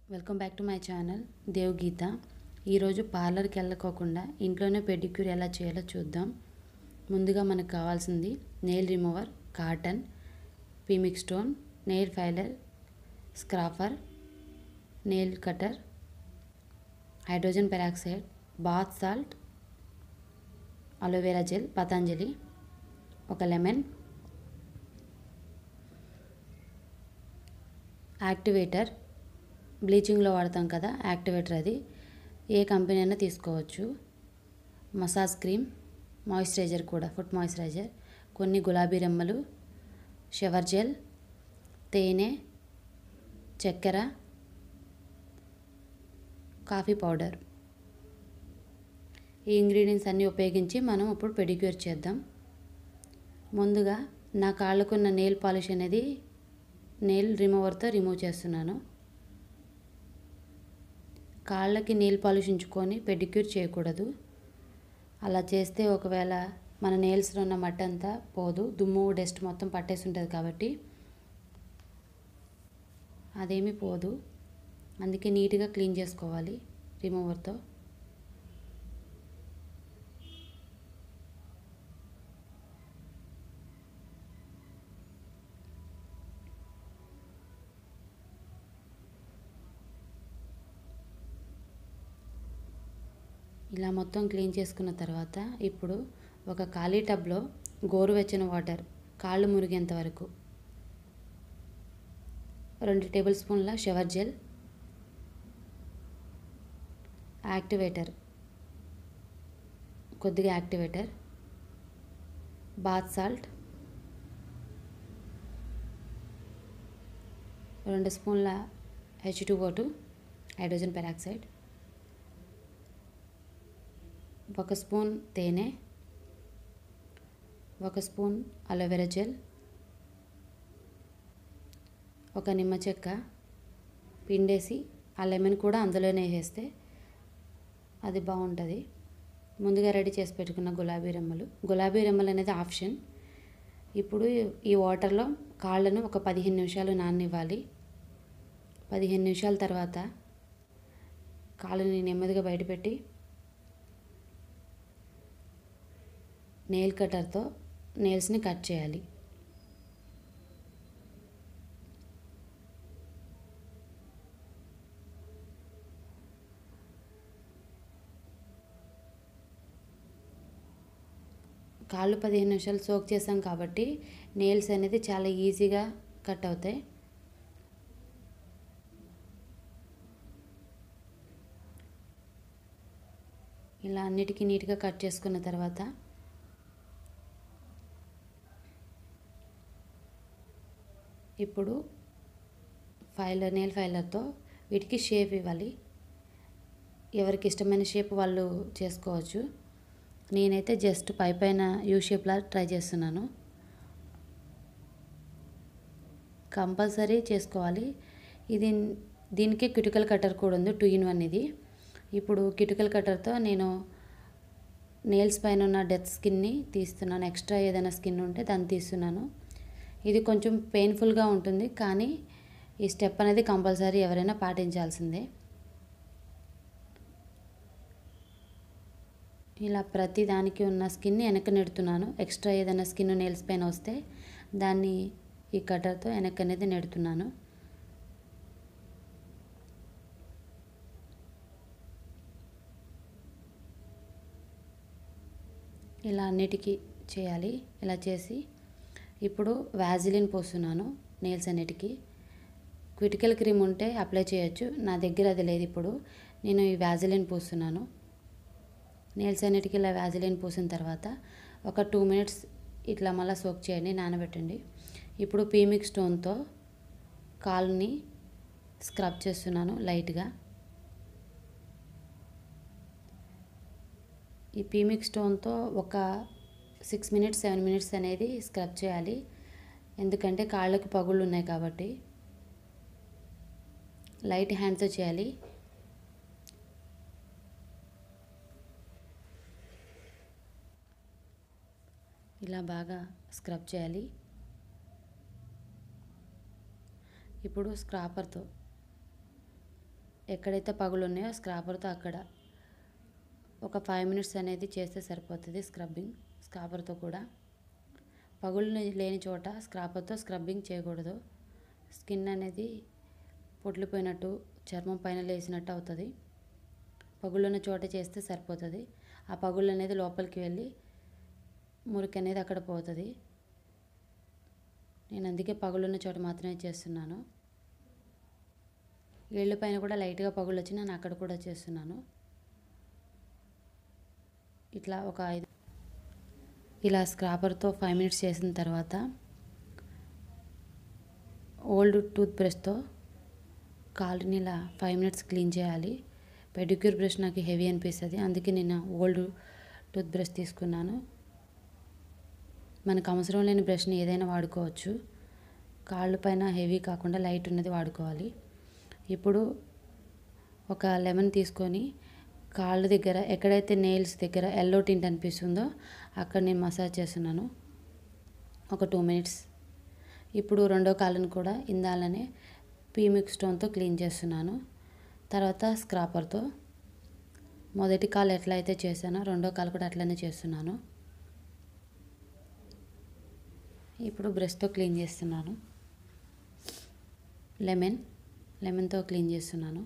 welcome back to my channel Dev Geetha ఈరోజు పార్లర్కి వెళ్ళకోకుండా ఇంట్లోనే పెడిక్యూర్ ఎలా చేయాలో చూద్దాం ముందుగా మనకు కావాల్సింది nail remover cotton pumice stone nail filer scraper nail cutter hydrogen peroxide bath salt aloe vera gel Patanjali ఒక లెమన్ యాక్టివేటర్ బ్లీచింగ్లో వాడతాం కదా యాక్టివేటర్ అది ఏ కంపెనీ అయినా తీసుకోవచ్చు మసాజ్ క్రీమ్ మాయిశ్చరైజర్ కూడా ఫుట్ మాయిశ్చరైజర్ కొన్ని గులాబీ రెమ్మలు షవర్ జెల్ తేనె చక్కెర కాఫీ పౌడర్ ఈ ఇంగ్రీడియంట్స్ అన్నీ ఉపయోగించి మనం ఇప్పుడు పెడిక్యూర్ చేద్దాం ముందుగా నా కాళ్ళకున్న నెయిల్ పాలిష్ అనేది నెయిల్ రిమూవర్తో రిమూవ్ చేస్తున్నాను కాళ్ళకి నెయిల్ పాలిష్ ఉంచుకొని పెడిక్యూర్ చేయకూడదు అలా చేస్తే ఒకవేళ మన నెయిల్స్లో ఉన్న మట్టి అంతా పోదు దుమ్ము డస్ట్ మొత్తం పట్టేసి ఉంటుంది కాబట్టి అదేమీ పోదు అందుకే నీట్గా క్లీన్ చేసుకోవాలి రిమూవర్తో ఇలా మొత్తం క్లీన్ చేసుకున్న తర్వాత ఇప్పుడు ఒక ఖాళీ టబ్లో గోరువెచ్చని వాటర్ కాళ్ళు మురిగేంత వరకు రెండు టేబుల్ స్పూన్ల షవర్ జెల్ యాక్టివేటర్ కొద్దిగా యాక్టివేటర్ బాత్ సాల్ట్ రెండు స్పూన్ల H two O two hydrogen peroxide ఒక స్పూన్ తేనె ఒక స్పూన్ అలోవెరా జెల్ ఒక నిమ్మ చెక్క పిండేసి ఆ లెమన్ కూడా అందులోనే వేస్తే అది బాగుంటుంది ముందుగా రెడీ చేసి పెట్టుకున్న గులాబీ రెమ్మలు గులాబీ రెమ్మలు అనేది ఆప్షన్ ఇప్పుడు ఈ వాటర్లో కాళ్ళను ఒక పదిహేను నిమిషాలు నాననివ్వాలి పదిహేను నిమిషాల తర్వాత కాళ్ళని నెమ్మదిగా బయటపెట్టి నెయిల్ కటర్తో నెయిల్స్ని కట్ చేయాలి కాళ్ళు పదిహేను నిమిషాలు సోక్ చేసాం కాబట్టి నెయిల్స్ అనేది చాలా ఈజీగా కట్ అవుతాయి ఇలా అన్నిటికీ నీట్గా కట్ చేసుకున్న తర్వాత ఇప్పుడు ఫైలర్ నెయిల్ ఫైలర్తో వీటికి షేప్ ఇవ్వాలి ఎవరికి ఇష్టమైన షేప్ వాళ్ళు చేసుకోవచ్చు నేనైతే జస్ట్ పై పైన యూ షేప్లా ట్రై చేస్తున్నాను కంపల్సరీ చేసుకోవాలి ఇది దీనికి కిటికల్ కటర్ కూడా ఉంది టూ ఇన్ వన్ ఇది ఇప్పుడు కిటికల్ కటర్తో నేను నెయిల్స్ పైన ఉన్న డెత్ స్కిన్ని తీస్తున్నాను ఎక్స్ట్రా ఏదైనా స్కిన్ ఉంటే దాన్ని తీస్తున్నాను ఇది కొంచెం పెయిన్ఫుల్గా ఉంటుంది కానీ ఈ స్టెప్ అనేది కంపల్సరీ ఎవరైనా పాటించాల్సిందే ఇలా ప్రతి దానికి ఉన్న స్కిన్ని వెనక్కి నెడుతున్నాను ఎక్స్ట్రా ఏదైనా స్కిన్ నెయిల్స్ పైన వస్తే దాన్ని ఈ కటర్తో వెనక్కి అనేది నెడుతున్నాను ఇలా అన్నిటికీ చేయాలి ఇలా చేసి ఇప్పుడు వ్యాజిలిన్ పోస్తున్నాను నెయిల్స్ అన్నిటికీ క్విటికల్ క్రీమ్ ఉంటే అప్లై చేయొచ్చు నా దగ్గర అది లేదు ఇప్పుడు నేను ఈ వ్యాజిలిన్ పూస్తున్నాను నెయిల్స్ అన్నిటికీ ఇలా వ్యాజిలిన్ పూసిన తర్వాత ఒక టూ మినిట్స్ ఇట్లా మళ్ళీ సోక్ చేయండి నానబెట్టండి ఇప్పుడు పీమిక్ స్టోన్తో కాలుని స్క్రబ్ చేస్తున్నాను లైట్గా ఈ పీమిక్ స్టోన్తో ఒక సిక్స్ మినిట్స్ సెవెన్ మినిట్స్ అనేది స్క్రబ్ చేయాలి ఎందుకంటే కాళ్ళకి పగుళ్ళు ఉన్నాయి కాబట్టి లైట్ హ్యాండ్తో చేయాలి ఇలా బాగా స్క్రబ్ చేయాలి ఇప్పుడు స్క్రాపర్తో ఎక్కడైతే పగులు ఉన్నాయో స్క్రాపర్తో అక్కడ ఒక ఫైవ్ మినిట్స్ అనేది చేస్తే సరిపోతుంది స్క్రబ్బింగ్ స్క్రాపర్తో కూడా పగులు లేని చోట స్క్రాపర్తో స్క్రబ్బింగ్ చేయకూడదు స్కిన్ అనేది పొట్లిపోయినట్టు చర్మం పైన లేసినట్టు అవుతుంది పగులున్న చోట చేస్తే సరిపోతుంది ఆ పగులు అనేది లోపలికి వెళ్ళి మురికి అనేది అక్కడ పోతుంది నేను అందుకే పగులున్న చోట మాత్రమే చేస్తున్నాను ఏళ్ళ పైన కూడా లైట్గా పగులు వచ్చి నేను అక్కడ కూడా చేస్తున్నాను ఇట్లా ఒక ఐదు ఇలా స్క్రాపర్తో ఫైవ్ మినిట్స్ చేసిన తర్వాత ఓల్డ్ టూత్ బ్రష్తో కాలుని ఇలా ఫైవ్ మినిట్స్ క్లీన్ చేయాలి పెడిక్యూర్ బ్రష్ నాకు హెవీ అనిపిస్తుంది అందుకే నేను ఓల్డ్ టూత్ బ్రష్ తీసుకున్నాను మనకు అవసరం లేని బ్రష్ని ఏదైనా వాడుకోవచ్చు కాళ్ళ పైన హెవీ కాకుండా లైట్ ఉన్నది వాడుకోవాలి ఇప్పుడు ఒక లెమన్ తీసుకొని కాళ్ళ దగ్గర ఎక్కడైతే నెయిల్స్ దగ్గర ఎల్లో టింట్ అనిపిస్తుందో అక్కడ నేను మసాజ్ చేస్తున్నాను ఒక టూ మినిట్స్ ఇప్పుడు రెండో కాళ్ళను కూడా ఇందాలనే పీమిక్ స్టోన్తో క్లీన్ చేస్తున్నాను తర్వాత స్క్రాపర్తో మొదటి కాలు ఎట్లా అయితే చేశానో రెండో కాలు కూడా అట్లనే చేస్తున్నాను ఇప్పుడు బ్రష్తో క్లీన్ చేస్తున్నాను లెమన్ లెమన్తో క్లీన్ చేస్తున్నాను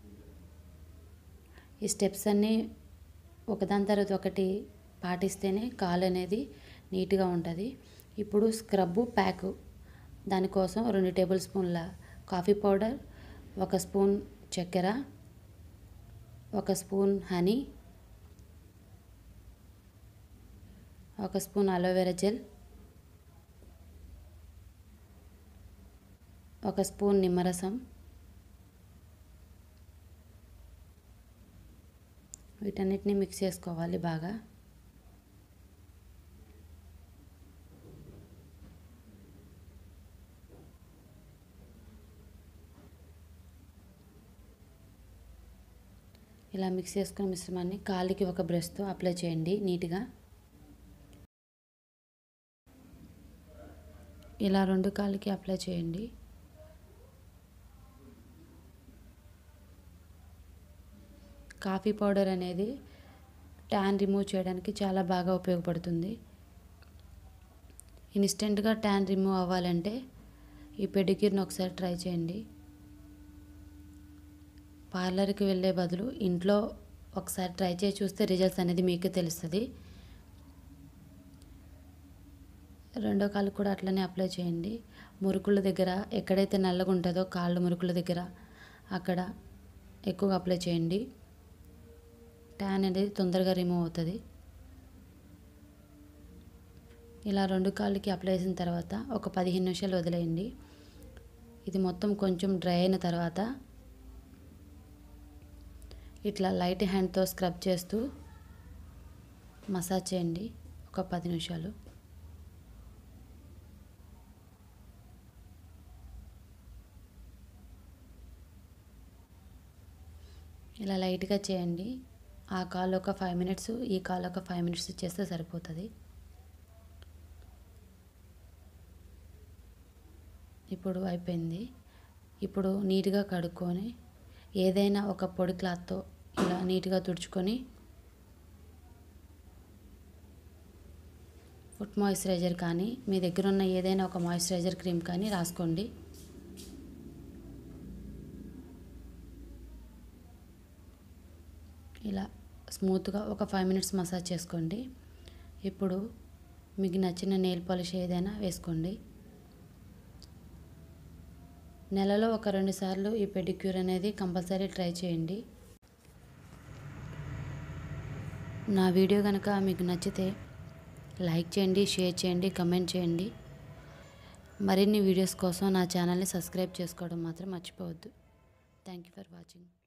ఈ స్టెప్స్ అన్నీ ఒకదాని తర్వాత ఒకటి పాటిస్తేనే కాలు అనేది నీట్గా ఉంటుంది ఇప్పుడు స్క్రబ్బు ప్యాక్ దానికోసం రెండు టేబుల్ స్పూన్ల కాఫీ పౌడర్ ఒక స్పూన్ చక్కెర ఒక స్పూన్ హనీ ఒక స్పూన్ అలోవెరా జెల్ ఒక స్పూన్ నిమ్మరసం వీటన్నిటిని మిక్స్ చేసుకోవాలి బాగా ఇలా మిక్స్ చేసుకున్న మిశ్రమాన్ని కాలికి ఒక బ్రష్తో అప్లై చేయండి నీట్గా ఇలా రెండు కాళ్ళకి అప్లై చేయండి కాఫీ పౌడర్ అనేది ట్యాన్ రిమూవ్ చేయడానికి చాలా బాగా ఉపయోగపడుతుంది ఇన్స్టెంట్గా ట్యాన్ రిమూవ్ అవ్వాలంటే ఈ పెడిక్యూర్ని ఒకసారి ట్రై చేయండి పార్లర్కి వెళ్ళే బదులు ఇంట్లో ఒకసారి ట్రై చేసి చూస్తే రిజల్ట్స్ అనేది మీకే తెలుస్తుంది రెండో కాలు కూడా అట్లనే అప్లై చేయండి మురుకుల దగ్గర ఎక్కడైతే నల్లగా ఉంటుందో కాళ్ళు మురుకుల దగ్గర అక్కడ ఎక్కువగా అప్లై చేయండి ట్యాన్ అనేది తొందరగా రిమూవ్ అవుతుంది ఇలా రెండు కాళ్ళకి అప్లై చేసిన తర్వాత ఒక పదిహేను నిమిషాలు వదిలేయండి ఇది మొత్తం కొంచెం డ్రై అయిన తర్వాత ఇట్లా లైట్ హ్యాండ్తో స్క్రబ్ చేస్తూ మసాజ్ చేయండి ఒక పది నిమిషాలు ఇలా లైట్గా చేయండి ఆ కాల్ ఒక ఫైవ్ మినిట్స్ ఈ కాల్ ఒక ఫైవ్ మినిట్స్ చేస్తే సరిపోతుంది ఇప్పుడు అయిపోయింది ఇప్పుడు నీట్గా కడుక్కొని ఏదైనా ఒక పొడి క్లాత్తో ఇలా నీట్గా తుడుచుకొని ఫుట్ మాయిశ్చరైజర్ కానీ మీ దగ్గర ఉన్న ఏదైనా ఒక మాయిశ్చరైజర్ క్రీమ్ కానీ రాసుకోండి ఇలా స్మూత్గా ఒక ఫైవ్ మినిట్స్ మసాజ్ చేసుకోండి ఇప్పుడు మీకు నచ్చిన నెయిల్ పాలిష్ ఏదైనా వేసుకోండి నెలలో ఒక రెండు సార్లు ఈ పెడిక్యూర్ అనేది కంపల్సరీ ట్రై చేయండి నా వీడియో కనుక మీకు నచ్చితే లైక్ చేయండి షేర్ చేయండి కమెంట్ చేయండి మరిన్ని వీడియోస్ కోసం నా ఛానల్ని సబ్స్క్రైబ్ చేసుకోవడం మాత్రం మర్చిపోవద్దు థ్యాంక్ యూ ఫర్ వాచింగ్